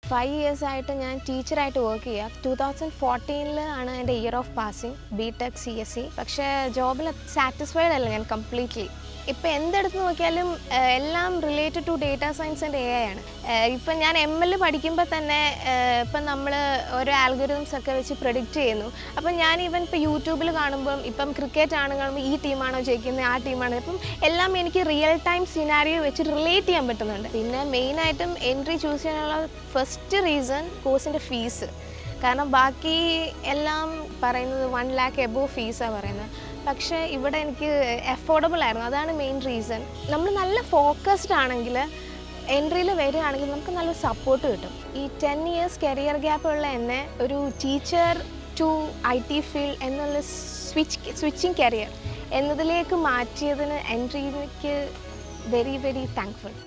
five years ആയിട്ട് ഞാൻ ടീച്ചറായിട്ട് വർക്ക് ചെയ്യുക ടൂ തൗസൻഡ് ഫോർട്ടീനിൽ ആണ് എൻ്റെ year of passing B tech C S C പക്ഷേ ജോബിൽ സാറ്റിസ്ഫൈഡ് അല്ല ഞാൻ കംപ്ലീറ്റ്ലി ഇപ്പം എന്തെടുത്ത് നോക്കിയാലും ഏഹ്, എല്ലാം related to data science and A I ആണ് ഏഹ്, ഇപ്പം ഞാൻ എം എൽ പഠിക്കുമ്പോൾ തന്നെ ഏഹ്, ഇപ്പം നമ്മൾ ഓരോ ആൽഗോരിതംസ് ഒക്കെ വെച്ച് പ്രൊഡിക്റ്റ് ചെയ്യുന്നു അപ്പം ഞാൻ ഈവൻ ഇപ്പോൾ യൂട്യൂബിൽ കാണുമ്പം ഇപ്പം ക്രിക്കറ്റ് ആണ് കാണുമ്പോൾ ഈ ടീമാണോ ജയിക്കുന്നത് ആ ടീമാണോ ഇപ്പം എല്ലാം എനിക്ക് റിയൽ ടൈം സിനാരിയോ വെച്ച് റിലേറ്റ് ചെയ്യാൻ പറ്റുന്നുണ്ട് പിന്നെ മെയിനായിട്ടും എൻട്രി ചൂസ് ചെയ്യാനുള്ള ഫസ്റ്റ് റീസൺ കോഴ്സിൻ്റെ ഫീസ് കാരണം ബാക്കി എല്ലാം പറയുന്നത് വൺ ലാക്ക് എബോവ് ഫീസാണ് പറയുന്നത് പക്ഷേ ഇവിടെ എനിക്ക് അഫോർഡബിൾ ആയിരുന്നു അതാണ് മെയിൻ റീസൺ നമ്മൾ നല്ല ഫോക്കസ്ഡ് ആണെങ്കിൽ എൻട്രിയിൽ വരികയാണെങ്കിൽ നമുക്ക് നല്ല സപ്പോർട്ട് കിട്ടും ഈ ടെൻ ഇയേഴ്സ് കരിയർ ഗ്യാപ്പ് ഉള്ള എന്നെ ഒരു teacher to I T field എന്നുള്ള സ്വിച്ച് സ്വിച്ചിങ് കരിയർ എന്നതിലേക്ക് മാറ്റിയതിന് എൻട്രിക്ക് വെരി വെരി താങ്ക്ഫുൾ